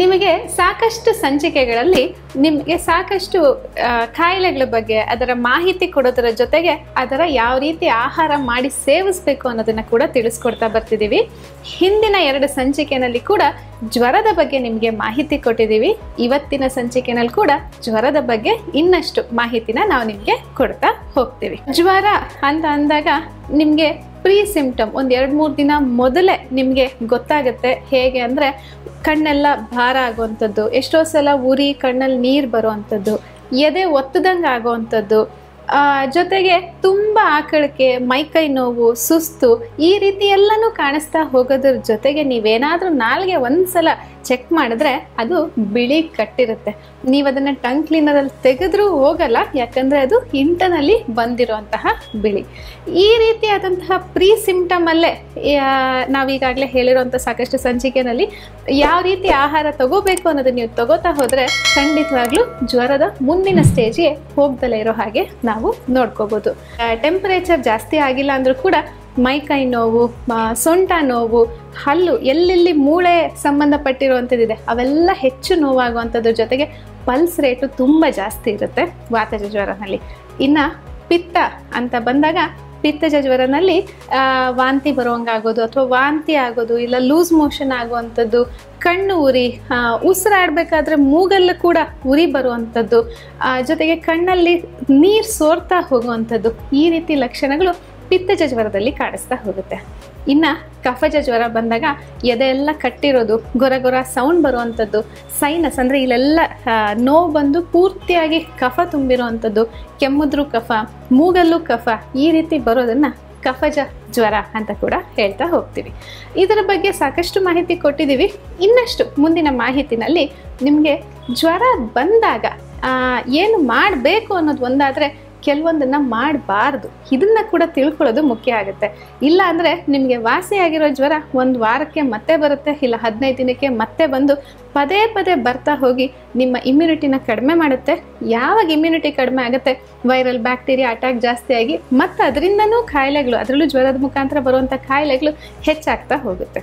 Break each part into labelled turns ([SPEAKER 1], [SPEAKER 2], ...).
[SPEAKER 1] ನಿಮಗೆ ಸಾಕಷ್ಟು ಸಂಚಿಕೆಗಳಲ್ಲಿ ನಿಮಗೆ ಸಾಕಷ್ಟು ಆ, ಕಾಯಿಲೆಗಳ ಬಗ್ಗೆ ಅದರ ಮಾಹಿತಿ ಕೊಡೋದರ ಜೊತೆಗೆ ಅದರ ಯಾವ ರೀತಿ ಆಹಾರ ಮಾಡಿ ಸೇವಿಸಬೇಕು ಅನ್ನೋದನ್ನ ಕೂಡ ತಿಳಿಸ್ಕೊಡ್ತಾ ಬರ್ತಿದ್ದೀವಿ ಹಿಂದಿನ ಎರಡು ಸಂಚಿಕೆನಲ್ಲಿ ಕೂಡ ಜ್ವರದ ಬಗ್ಗೆ ನಿಮಗೆ ಮಾಹಿತಿ ಕೊಟ್ಟಿದ್ದೀವಿ ಇವತ್ತಿನ ಸಂಚಿಕೆನಲ್ಲಿ ಕೂಡ ಜ್ವರದ ಬಗ್ಗೆ ಇನ್ನಷ್ಟು ಮಾಹಿತಿನ ನಾವು ನಿಮಗೆ ಕೊಡ್ತಾ ಹೋಗ್ತೀವಿ ಜ್ವರ ಅಂತ ಅಂದಾಗ ನಿಮಗೆ ಪ್ರೀ ಸಿಂಪ್ಟಮ್ ಒಂದು ಎರಡು ಮೂರು ದಿನ ಮೊದಲೇ ನಿಮಗೆ ಗೊತ್ತಾಗುತ್ತೆ ಹೇಗೆ ಅಂದರೆ ಕಣ್ಣೆಲ್ಲ ಭಾರ ಆಗುವಂಥದ್ದು ಎಷ್ಟೋ ಸಲ ಉರಿ ಕಣ್ಣಲ್ಲಿ ನೀರು ಬರುವಂಥದ್ದು ಎದೆ ಒತ್ತದಂಗೆ ಆಗುವಂಥದ್ದು ಆ, ಜೊತೆಗೆ ತುಂಬ ಆಕಳಿಕೆ ಮೈಕೈ ನೋವು ಸುಸ್ತು ಈ ರೀತಿ ಎಲ್ಲನೂ ಕಾಣಿಸ್ತಾ ಹೋಗೋದ್ರ ಜೊತೆಗೆ ನೀವೇನಾದರೂ ನಾಲ್ಗೆ ಒಂದ್ಸಲ ಚೆಕ್ ಮಾಡಿದ್ರೆ ಅದು ಬಿಳಿ ಕಟ್ಟಿರುತ್ತೆ ನೀವು ಅದನ್ನು ಟಂಗ್ ಕ್ಲೀನರಲ್ಲಿ ತೆಗೆದ್ರೂ ಹೋಗಲ್ಲ ಯಾಕಂದರೆ ಅದು ಇಂಟನಲ್ಲಿ ಬಂದಿರುವಂತಹ ಬಿಳಿ ಈ ರೀತಿಯಾದಂತಹ ಪ್ರೀ ಸಿಂಪ್ಟಮಲ್ಲೇ ನಾವೀಗಾಗಲೇ ಹೇಳಿರುವಂಥ ಸಾಕಷ್ಟು ಸಂಚಿಕೆಯಲ್ಲಿ ಯಾವ ರೀತಿ ಆಹಾರ ತಗೋಬೇಕು ಅನ್ನೋದನ್ನ ನೀವು ತಗೋತಾ ಹೋದರೆ ಖಂಡಿತವಾಗ್ಲೂ ಜ್ವರದ ಮುಂದಿನ ಸ್ಟೇಜ್ಗೆ ಹೋಗ್ದಲೇ ಇರೋ ಹಾಗೆ ನಾವು ನೋಡ್ಕೋಬೋದು ಟೆಂಪರೇಚರ್ ಜಾಸ್ತಿ ಆಗಿಲ್ಲ ಅಂದರೂ ಕೂಡ ಮೈಕೈ ನೋವು ಆ, ಸೊಂಟ ನೋವು ಹಲ್ಲು ಎಲ್ಲೆಲ್ಲಿ ಮೂಳೆ ಸಂಬಂಧಪಟ್ಟಿರುವಂಥದ್ದಿದೆ ಅವೆಲ್ಲ ಹೆಚ್ಚು ನೋವಾಗುವಂಥದ್ರ ಜೊತೆಗೆ ಪಲ್ಸ್ ರೇಟು ತುಂಬ ಜಾಸ್ತಿ ಇರುತ್ತೆ ವಾತಜ ಜ್ವರನಲ್ಲಿ ಇನ್ನು ಪಿತ್ತ ಅಂತ ಬಂದಾಗ ಪಿತ್ತಜ ಜ್ವರನಲ್ಲಿ ಆ, ವಾಂತಿ ಬರುವಂಗಾಗೋದು ಅಥವಾ ವಾಂತಿ ಆಗೋದು ಇಲ್ಲ ಲೂಸ್ ಮೋಷನ್ ಆಗುವಂಥದ್ದು ಕಣ್ಣು ಉರಿ ಆ, ಉಸಿರಾಡಬೇಕಾದ್ರೆ ಮೂಗಲ್ಲೂ ಕೂಡ ಉರಿ ಬರುವಂಥದ್ದು ಆ, ಜೊತೆಗೆ ಕಣ್ಣಲ್ಲಿ ನೀರು ಸೋರ್ತಾ ಹೋಗುವಂಥದ್ದು ಈ ರೀತಿ ಲಕ್ಷಣಗಳು ಪಿತ್ತಜ ಜ್ವರದಲ್ಲಿ ಕಾಣಿಸ್ತಾ ಹೋಗುತ್ತೆ ಇನ್ನು ಕಫಜ ಜ್ವರ ಬಂದಾಗ ಎದೆ ಎಲ್ಲ ಕಟ್ಟಿರೋದು ಗೊರ ಗೊರ ಸೌಂಡ್ ಬರುವಂಥದ್ದು ಸೈನಸ್ ಅಂದರೆ ಇಲ್ಲೆಲ್ಲ ಆ, ನೋವು ಬಂದು ಪೂರ್ತಿಯಾಗಿ ಕಫ ತುಂಬಿರುವಂಥದ್ದು ಕೆಮ್ಮುದ್ರು ಕಫ ಮೂಗಲ್ಲೂ ಕಫ ಈ ರೀತಿ ಬರೋದನ್ನು ಕಫಜ ಜ್ವರ ಅಂತ ಕೂಡ ಹೇಳ್ತಾ ಹೋಗ್ತೀವಿ ಇದರ ಬಗ್ಗೆ ಸಾಕಷ್ಟು ಮಾಹಿತಿ ಕೊಟ್ಟಿದ್ದೀವಿ ಇನ್ನಷ್ಟು ಮುಂದಿನ ಮಾಹಿತಿನಲ್ಲಿ ನಿಮಗೆ ಜ್ವರ ಬಂದಾಗ ಆ, ಏನು ಮಾಡಬೇಕು ಅನ್ನೋದು ಒಂದಾದರೆ ಕೆಲವೊಂದನ್ನು ಮಾಡಬಾರ್ದು ಇದನ್ನ ಕೂಡ ತಿಳ್ಕೊಳ್ಳೋದು ಮುಖ್ಯ ಆಗುತ್ತೆ ಇಲ್ಲ ಅಂದರೆ ನಿಮಗೆ ವಾಸಿಯಾಗಿರೋ ಜ್ವರ ಒಂದು ವಾರಕ್ಕೆ ಮತ್ತೆ ಬರುತ್ತೆ ಇಲ್ಲ ಹದಿನೈದು ದಿನಕ್ಕೆ ಮತ್ತೆ ಬಂದು ಪದೇ ಪದೇ ಬರ್ತಾ ಹೋಗಿ ನಿಮ್ಮ ಇಮ್ಯುನಿಟಿನ ಕಡಿಮೆ ಮಾಡುತ್ತೆ ಯಾವಾಗ ಇಮ್ಯುನಿಟಿ ಕಡಿಮೆ ಆಗುತ್ತೆ ವೈರಲ್ ಬ್ಯಾಕ್ಟೀರಿಯಾ ಅಟ್ಯಾಕ್ ಜಾಸ್ತಿ ಆಗಿ ಮತ್ತು ಅದರಿಂದನೂ ಕಾಯಿಲೆಗಳು ಅದರಲ್ಲೂ ಜ್ವರದ ಮುಖಾಂತರ ಬರುವಂಥ ಕಾಯಿಲೆಗಳು ಹೆಚ್ಚಾಗ್ತಾ ಹೋಗುತ್ತೆ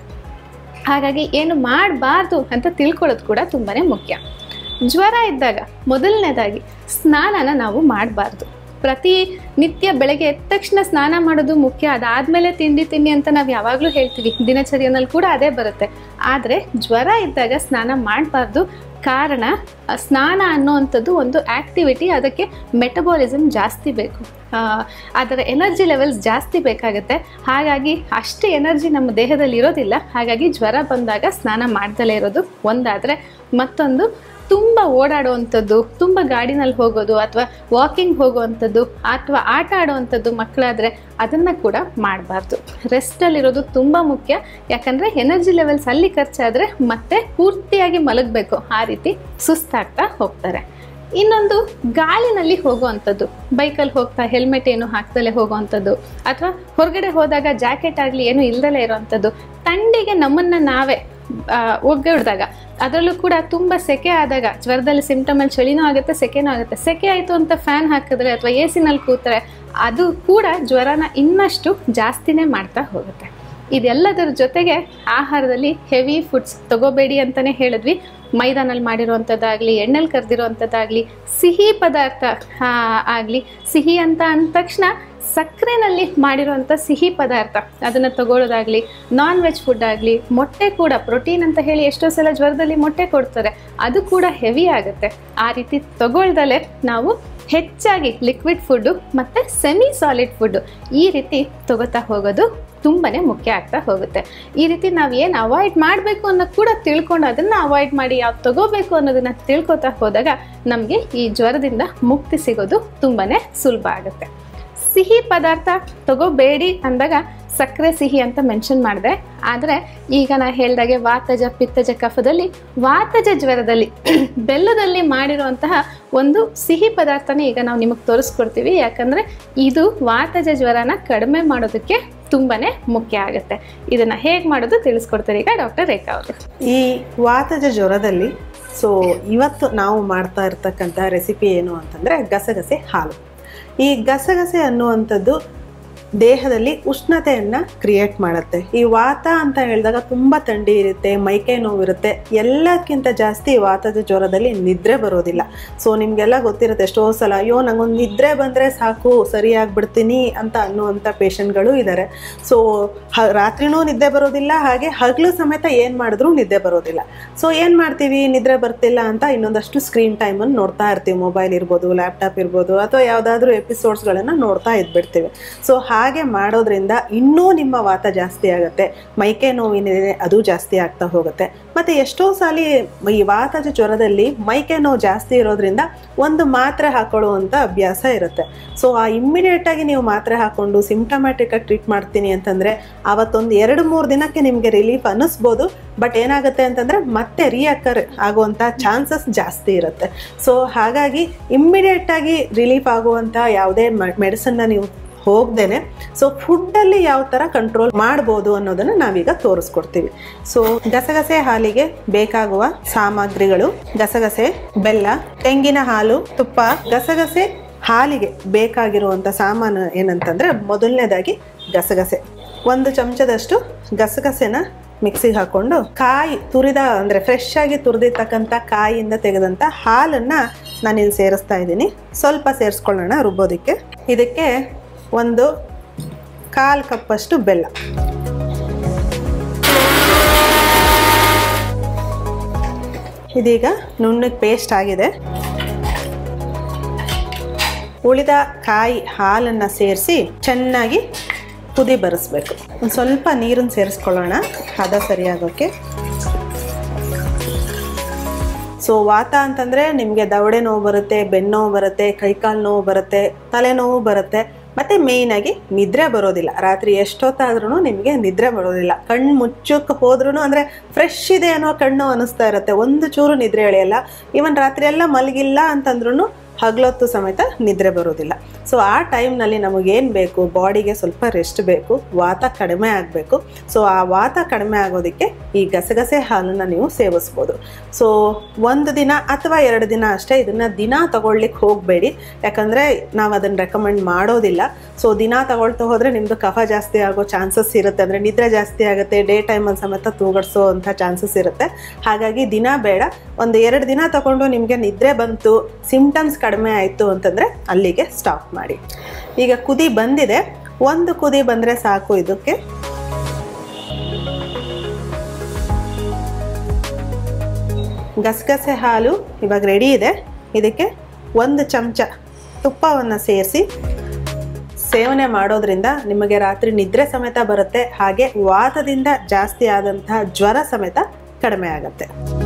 [SPEAKER 1] ಹಾಗಾಗಿ ಏನು ಮಾಡಬಾರ್ದು ಅಂತ ತಿಳ್ಕೊಳ್ಳೋದು ಕೂಡ ತುಂಬಾ ಮುಖ್ಯ ಜ್ವರ ಇದ್ದಾಗ ಮೊದಲನೇದಾಗಿ ಸ್ನಾನನ ನಾವು ಮಾಡಬಾರ್ದು ಪ್ರತಿ ನಿತ್ಯ ಬೆಳಗ್ಗೆ ಎದ್ದ ತಕ್ಷಣ ಸ್ನಾನ ಮಾಡೋದು ಮುಖ್ಯ ಅದಾದಮೇಲೆ ತಿಂಡಿ ತಿನ್ನಿ ಅಂತ ನಾವು ಯಾವಾಗಲೂ ಹೇಳ್ತೀವಿ ದಿನಚರಿಯಲ್ಲಿ ಕೂಡ ಅದೇ ಬರುತ್ತೆ ಆದರೆ ಜ್ವರ ಇದ್ದಾಗ ಸ್ನಾನ ಮಾಡಬಾರ್ದು ಕಾರಣ ಆ, ಸ್ನಾನ ಅನ್ನೋವಂಥದ್ದು ಒಂದು ಆ್ಯಕ್ಟಿವಿಟಿ ಅದಕ್ಕೆ ಮೆಟಬಾಲಿಸಮ್ ಜಾಸ್ತಿ ಬೇಕು ಆ, ಅದರ ಎನರ್ಜಿ ಲೆವೆಲ್ಸ್ ಜಾಸ್ತಿ ಬೇಕಾಗುತ್ತೆ ಹಾಗಾಗಿ ಅಷ್ಟು ಎನರ್ಜಿ ನಮ್ಮ ದೇಹದಲ್ಲಿ ಇರೋದಿಲ್ಲ ಹಾಗಾಗಿ ಜ್ವರ ಬಂದಾಗ ಸ್ನಾನ ಮಾಡ್ದಲೇ ಇರೋದು ಒಂದಾದರೆ ಮತ್ತೊಂದು ತುಂಬ ಓಡಾಡುವಂಥದ್ದು ತುಂಬ ಗಾಡಿನಲ್ಲಿ ಹೋಗೋದು ಅಥವಾ ವಾಕಿಂಗ್ ಹೋಗುವಂಥದ್ದು ಅಥವಾ ಆಟ ಆಡುವಂಥದ್ದು ಮಕ್ಕಳಾದರೆ ಅದನ್ನು ಕೂಡ ಮಾಡಬಾರ್ದು ರೆಸ್ಟಲ್ಲಿರೋದು ತುಂಬ ಮುಖ್ಯ ಯಾಕಂದರೆ ಎನರ್ಜಿ ಲೆವೆಲ್ಸ್ ಅಲ್ಲಿ ಖರ್ಚಾದರೆ ಮತ್ತೆ ಪೂರ್ತಿಯಾಗಿ ಮಲಗಬೇಕು ಆ ರೀತಿ ಸುಸ್ತಾಗ್ತಾ ಹೋಗ್ತಾರೆ ಇನ್ನೊಂದು ಗಾಳಿನಲ್ಲಿ ಹೋಗುವಂಥದ್ದು ಬೈಕಲ್ಲಿ ಹೋಗ್ತಾ ಹೆಲ್ಮೆಟ್ ಏನು ಹಾಕ್ದಲೇ ಹೋಗುವಂಥದ್ದು ಅಥವಾ ಹೊರಗಡೆ ಹೋದಾಗ ಜಾಕೆಟ್ ಆಗಲಿ ಏನು ಇಲ್ದಲೇ ಇರೋವಂಥದ್ದು ಥಂಡಿಗೆ ನಮ್ಮನ್ನು ನಾವೇ ಆ, ಒಗ್ಗಡ್ದಾಗ ಅದರಲ್ಲೂ ಕೂಡ ತುಂಬ ಸೆಕೆ ಆದಾಗ ಜ್ವರದಲ್ಲಿ ಸಿಂಪ್ಟಮಲ್ಲಿ ಚಳಿನೂ ಆಗುತ್ತೆ ಸೆಕೆನೂ ಆಗುತ್ತೆ ಸೆಕೆ ಆಯಿತು ಅಂತ ಫ್ಯಾನ್ ಹಾಕಿದ್ರೆ ಅಥವಾ ಎ ಸಿನಲ್ಲಿ ಕೂತ್ರೆ ಅದು ಕೂಡ ಜ್ವರನ ಇನ್ನಷ್ಟು ಜಾಸ್ತಿನೇ ಮಾಡ್ತಾ ಹೋಗುತ್ತೆ ಇದೆಲ್ಲದರ ಜೊತೆಗೆ ಆಹಾರದಲ್ಲಿ ಹೆವಿ ಫುಡ್ಸ್ ತಗೋಬೇಡಿ ಅಂತಲೇ ಹೇಳಿದ್ವಿ ಮೈದಾನಲ್ಲಿ ಮಾಡಿರುವಂಥದ್ದಾಗಲಿ ಎಣ್ಣೆಲಿ ಕರೆದಿರುವಂಥದ್ದಾಗಲಿ ಸಿಹಿ ಪದಾರ್ಥ ಆಗಲಿ ಸಿಹಿ ಅಂತ ಅಂದ ತಕ್ಷಣ ಸಕ್ಕರೆನಲ್ಲಿ ಮಾಡಿರುವಂಥ ಸಿಹಿ ಪದಾರ್ಥ ಅದನ್ನು ತಗೊಳ್ಳೋದಾಗಲಿ ನಾನ್ ವೆಜ್ ಫುಡ್ ಆಗಲಿ ಮೊಟ್ಟೆ ಕೂಡ ಪ್ರೋಟೀನ್ ಅಂತ ಹೇಳಿ ಎಷ್ಟೋ ಸಲ ಜ್ವರದಲ್ಲಿ ಮೊಟ್ಟೆ ಕೊಡ್ತಾರೆ ಅದು ಕೂಡ ಹೆವಿ ಆಗುತ್ತೆ ಆ ರೀತಿ ತಗೊಳ್ದಲೇ ನಾವು ಹೆಚ್ಚಾಗಿ ಲಿಕ್ವಿಡ್ ಫುಡ್ಡು ಮತ್ತು ಸೆಮಿ ಸಾಲಿಡ್ ಫುಡ್ಡು ಈ ರೀತಿ ತಗೋತಾ ಹೋಗೋದು ತುಂಬಾ ಮುಖ್ಯ ಆಗ್ತಾ ಹೋಗುತ್ತೆ ಈ ರೀತಿ ನಾವು ಏನು ಅವಾಯ್ಡ್ ಮಾಡಬೇಕು ಅನ್ನೋದು ಕೂಡ ತಿಳ್ಕೊಂಡು ಅದನ್ನು ಅವಾಯ್ಡ್ ಮಾಡಿ ಯಾವ್ದು ತಗೋಬೇಕು ಅನ್ನೋದನ್ನು ತಿಳ್ಕೊತಾ ಹೋದಾಗ ನಮಗೆ ಈ ಜ್ವರದಿಂದ ಮುಕ್ತಿ ಸಿಗೋದು ತುಂಬಾ ಸುಲಭ ಆಗುತ್ತೆ ಸಿಹಿ ಪದಾರ್ಥ ತಗೋಬೇಡಿ ಅಂದಾಗ ಸಕ್ಕರೆ ಸಿಹಿ ಅಂತ ಮೆನ್ಷನ್ ಮಾಡಿದೆ ಆದರೆ ಈಗ ನಾ ಹೇಳ್ದಾಗೆ ವಾತಜ ಪಿತ್ತಜ ಕಫದಲ್ಲಿ ವಾತಜ ಜ್ವರದಲ್ಲಿ ಬೆಲ್ಲದಲ್ಲಿ ಮಾಡಿರುವಂತಹ ಒಂದು ಸಿಹಿ ಪದಾರ್ಥನೇ ಈಗ ನಾವು ನಿಮಗೆ ತೋರಿಸ್ಕೊಡ್ತೀವಿ ಯಾಕಂದರೆ ಇದು ವಾತಜ ಜ್ವರನ ಕಡಿಮೆ ಮಾಡೋದಕ್ಕೆ ತುಂಬಾ ಮುಖ್ಯ ಆಗುತ್ತೆ ಇದನ್ನು ಹೇಗೆ ಮಾಡೋದು ತಿಳಿಸ್ಕೊಡ್ತಾರೆ ಈಗ ಡಾಕ್ಟರ್ ರೇಖಾ ಅವರು
[SPEAKER 2] ಈ ವಾತಜ ಜ್ವರದಲ್ಲಿ ಸೊ ಇವತ್ತು ನಾವು ಮಾಡ್ತಾ ಇರ್ತಕ್ಕಂಥ ರೆಸಿಪಿ ಏನು ಅಂತಂದರೆ ಗಸಗಸೆ ಹಾಲು ಈ ಗಸಗಸೆ ಅನ್ನುವಂಥದ್ದು ದೇಹದಲ್ಲಿ ಉಷ್ಣತೆಯನ್ನ ಕ್ರಿಯೇಟ್ ಮಾಡುತ್ತೆ ಈ ವಾತ ಅಂತ ಹೇಳಿದಾಗ ತುಂಬಾ ಥಂಡಿ ಇರುತ್ತೆ ಮೈಕೈ ನೋವಿರುತ್ತೆ ಎಲ್ಲಕ್ಕಿಂತ ಜಾಸ್ತಿ ವಾತದ ಜ್ವರದಲ್ಲಿ ನಿದ್ರೆ ಬರೋದಿಲ್ಲ ಸೊ ನಿಮ್ಗೆಲ್ಲ ಗೊತ್ತಿರುತ್ತೆ ಎಷ್ಟೋ ಸಲ ಅಯ್ಯೋ ನಂಗೊಂದು ನಿದ್ರೆ ಬಂದ್ರೆ ಸಾಕು ಸರಿಯಾಗ್ಬಿಡ್ತೀನಿ ಅಂತ ಅನ್ನುವಂಥ ಪೇಷಂಟ್ಗಳು ಇದ್ದಾರೆ ಸೊ ಹ ರಾತ್ರಿನೂ ನಿದ್ದೆ ಬರೋದಿಲ್ಲ ಹಾಗೆ ಹಗಲು ಸಮೇತ ಏನು ಮಾಡಿದ್ರೂ ನಿದ್ದೆ ಬರೋದಿಲ್ಲ ಸೊ ಏನು ಮಾಡ್ತೀವಿ ನಿದ್ರೆ ಬರ್ತಿಲ್ಲ ಅಂತ ಇನ್ನೊಂದಷ್ಟು ಸ್ಕ್ರೀನ್ ಟೈಮನ್ನು ನೋಡ್ತಾ ಇರ್ತೀವಿ ಮೊಬೈಲ್ ಇರ್ಬೋದು ಲ್ಯಾಪ್ಟಾಪ್ ಇರ್ಬೋದು ಅಥವಾ ಯಾವುದಾದ್ರೂ ಎಪಿಸೋಡ್ಸ್ಗಳನ್ನು ನೋಡ್ತಾ ಇದ್ಬಿಡ್ತೀವಿ ಸೊ ಹಾಗೆ ಮಾಡೋದ್ರಿಂದ ಇನ್ನೂ ನಿಮ್ಮ ವಾತ ಜಾಸ್ತಿ ಆಗುತ್ತೆ ಮೈಕೆ ನೋವಿನಿದೆ ಅದು ಜಾಸ್ತಿ ಆಗ್ತಾ ಹೋಗುತ್ತೆ ಮತ್ತು ಎಷ್ಟೋ ಸಾಲಿ ಈ ವಾತದ ಜ್ವರದಲ್ಲಿ ಮೈಕೆ ನೋವು ಜಾಸ್ತಿ ಇರೋದ್ರಿಂದ ಒಂದು ಮಾತ್ರೆ ಹಾಕೊಳ್ಳುವಂಥ ಅಭ್ಯಾಸ ಇರುತ್ತೆ ಸೊ ಆ ಇಮ್ಮಿಡಿಯೇಟಾಗಿ ನೀವು ಮಾತ್ರೆ ಹಾಕ್ಕೊಂಡು ಸಿಂಪ್ಟಮ್ಯಾಟಿಕಾಗಿ ಟ್ರೀಟ್ ಮಾಡ್ತೀನಿ ಅಂತಂದರೆ ಅವತ್ತೊಂದು ಎರಡು ಮೂರು ದಿನಕ್ಕೆ ನಿಮಗೆ ರಿಲೀಫ್ ಅನ್ನಿಸ್ಬೋದು ಬಟ್ ಏನಾಗುತ್ತೆ ಅಂತಂದರೆ ಮತ್ತೆ ರಿಯಕರ್ ಆಗುವಂಥ ಚಾನ್ಸಸ್ ಜಾಸ್ತಿ ಇರುತ್ತೆ ಸೊ ಹಾಗಾಗಿ ಇಮ್ಮಿಡಿಯೇಟಾಗಿ ರಿಲೀಫ್ ಆಗುವಂಥ ಯಾವುದೇ ಮೆಡಿಸನ್ನ ನೀವು ಹೋಗ್ದೇನೆ ಸೊ ಫುಡ್ಡಲ್ಲಿ ಯಾವ ಥರ ಕಂಟ್ರೋಲ್ ಮಾಡ್ಬೋದು ಅನ್ನೋದನ್ನು ನಾವೀಗ ತೋರಿಸ್ಕೊಡ್ತೀವಿ ಸೊ ಗಸಗಸೆ ಹಾಲಿಗೆ ಬೇಕಾಗುವ ಸಾಮಗ್ರಿಗಳು ಗಸಗಸೆ ಬೆಲ್ಲ ತೆಂಗಿನ ಹಾಲು ತುಪ್ಪ ಗಸಗಸೆ ಹಾಲಿಗೆ ಬೇಕಾಗಿರುವಂಥ ಸಾಮಾನು ಏನಂತಂದರೆ ಮೊದಲನೇದಾಗಿ ಗಸಗಸೆ ಒಂದು ಚಮಚದಷ್ಟು ಗಸಗಸೆನ ಮಿಕ್ಸಿಗೆ ಹಾಕೊಂಡು ಕಾಯಿ ತುರಿದ ಅಂದರೆ ಫ್ರೆಶ್ ಆಗಿ ತುರಿದಿರ್ತಕ್ಕಂಥ ಕಾಯಿಯಿಂದ ತೆಗೆದಂಥ ಹಾಲನ್ನು ನಾನಿಲ್ಲಿ ಸೇರಿಸ್ತಾ ಇದ್ದೀನಿ ಸ್ವಲ್ಪ ಸೇರಿಸ್ಕೊಳ್ಳೋಣ ರುಬ್ಬೋದಕ್ಕೆ ಇದಕ್ಕೆ ಒಂದು ಕಾಲು ಕಪ್ಪಷ್ಟು ಬೆಲ್ಲ ಇದೀಗ ನುಣ್ಣಗೆ ಪೇಸ್ಟ್ ಆಗಿದೆ ಉಳಿದ ಕಾಯಿ ಹಾಲನ್ನು ಸೇರಿಸಿ ಚೆನ್ನಾಗಿ ಕುದಿ ಬರಿಸ್ಬೇಕು ಒಂದು ಸ್ವಲ್ಪ ನೀರನ್ನು ಸೇರಿಸ್ಕೊಳ್ಳೋಣ ಹದ ಸರಿಯಾಗೋಕ್ಕೆ ಸೊ ವಾತ ಅಂತಂದರೆ ನಿಮಗೆ ದವಡೆ ನೋವು ಬರುತ್ತೆ ಬೆನ್ನು ನೋವು ಬರುತ್ತೆ ಕೈಕಾಲು ನೋವು ಬರುತ್ತೆ ತಲೆನೋವು ಬರುತ್ತೆ ಮತ್ತು ಮೇಯ್ನಾಗಿ ನಿದ್ರೆ ಬರೋದಿಲ್ಲ ರಾತ್ರಿ ಎಷ್ಟೊತ್ತಾದ್ರೂ ನಿಮಗೆ ನಿದ್ರೆ ಬರೋದಿಲ್ಲ ಕಣ್ಣು ಮುಚ್ಚಕ್ಕೆ ಹೋದ್ರೂ ಅಂದರೆ ಫ್ರೆಶ್ ಇದೆ ಅನ್ನೋ ಕಣ್ಣು ಅನ್ನಿಸ್ತಾ ಇರುತ್ತೆ ಒಂದು ಚೂರು ನಿದ್ರೆ ಎಳೆಯಲ್ಲ ಈವನ್ ರಾತ್ರಿ ಎಲ್ಲ ಮಲಗಿಲ್ಲ ಅಂತಂದ್ರೂ ಹಗಲೊತ್ತು ಸಮೇತ ನಿದ್ರೆ ಬರೋದಿಲ್ಲ ಸೊ ಆ ಟೈಮ್ನಲ್ಲಿ ನಮಗೇನು ಬೇಕು ಬಾಡಿಗೆ ಸ್ವಲ್ಪ ರೆಸ್ಟ್ ಬೇಕು ವಾತ ಕಡಿಮೆ ಆಗಬೇಕು ಸೊ ಆ ವಾತ ಕಡಿಮೆ ಆಗೋದಕ್ಕೆ ಈ ಗಸಗಸೆ ಹಾಲನ್ನು ನೀವು ಸೇವಿಸ್ಬೋದು ಸೊ ಒಂದು ದಿನ ಅಥವಾ ಎರಡು ದಿನ ಅಷ್ಟೇ ಇದನ್ನು ದಿನ ತಗೊಳ್ಲಿಕ್ಕೆ ಹೋಗಬೇಡಿ ಯಾಕಂದರೆ ನಾವು ಅದನ್ನು ರೆಕಮೆಂಡ್ ಮಾಡೋದಿಲ್ಲ ಸೊ ದಿನ ತಗೊಳ್ತಾ ಹೋದರೆ ನಿಮ್ಮದು ಕಫ ಜಾಸ್ತಿ ಆಗೋ ಚಾನ್ಸಸ್ ಇರುತ್ತೆ ಅಂದರೆ ನಿದ್ರೆ ಜಾಸ್ತಿ ಆಗುತ್ತೆ ಡೇ ಟೈಮಲ್ಲಿ ಸಮೇತ ತೂಗಡಿಸೋ ಅಂಥ ಚಾನ್ಸಸ್ ಇರುತ್ತೆ ಹಾಗಾಗಿ ದಿನ ಬೇಡ ಒಂದು ಎರಡು ದಿನ ತಗೊಂಡು ನಿಮಗೆ ನಿದ್ರೆ ಬಂತು ಸಿಮ್ಟಮ್ಸ್ ಕಡಿಮೆ ಆಯಿತು ಅಂತಂದರೆ ಅಲ್ಲಿಗೆ ಸ್ಟಾಪ್ ಮಾಡಿ ಈಗ ಕುದಿ ಬಂದಿದೆ ಒಂದು ಕುದಿ ಬಂದರೆ ಸಾಕು ಇದಕ್ಕೆ ಗಸಗಸೆ ಹಾಲು ಇವಾಗ ರೆಡಿ ಇದೆ ಇದಕ್ಕೆ ಒಂದು ಚಮಚ ತುಪ್ಪವನ್ನು ಸೇರಿಸಿ ಸೇವನೆ ಮಾಡೋದ್ರಿಂದ ನಿಮಗೆ ರಾತ್ರಿ ನಿದ್ರೆ ಸಮೇತ ಬರುತ್ತೆ ಹಾಗೆ ವಾತದಿಂದ ಜಾಸ್ತಿ ಆದಂತಹ ಜ್ವರ ಸಮೇತ ಕಡಿಮೆ ಆಗುತ್ತೆ